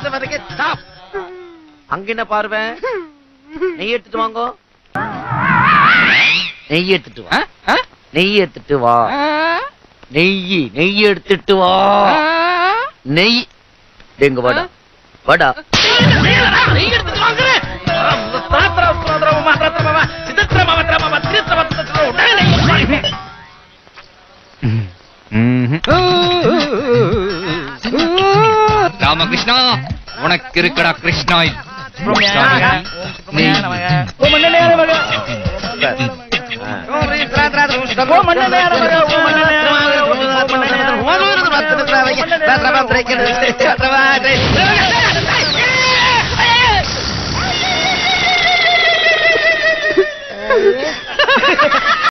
stop அங்க என்ன பார்வை நெய் எடுத்துட்டு வாங்கோ நெய் எடுத்துட்டு வா நெய் எடுத்துட்டு வா நெய் நெய் எடுத்துட்டு வா நெய் எங்க வாடா வாடா ராமகிருஷ்ணா உனக்கு இருக்கடா கிருஷ்ணா ஓ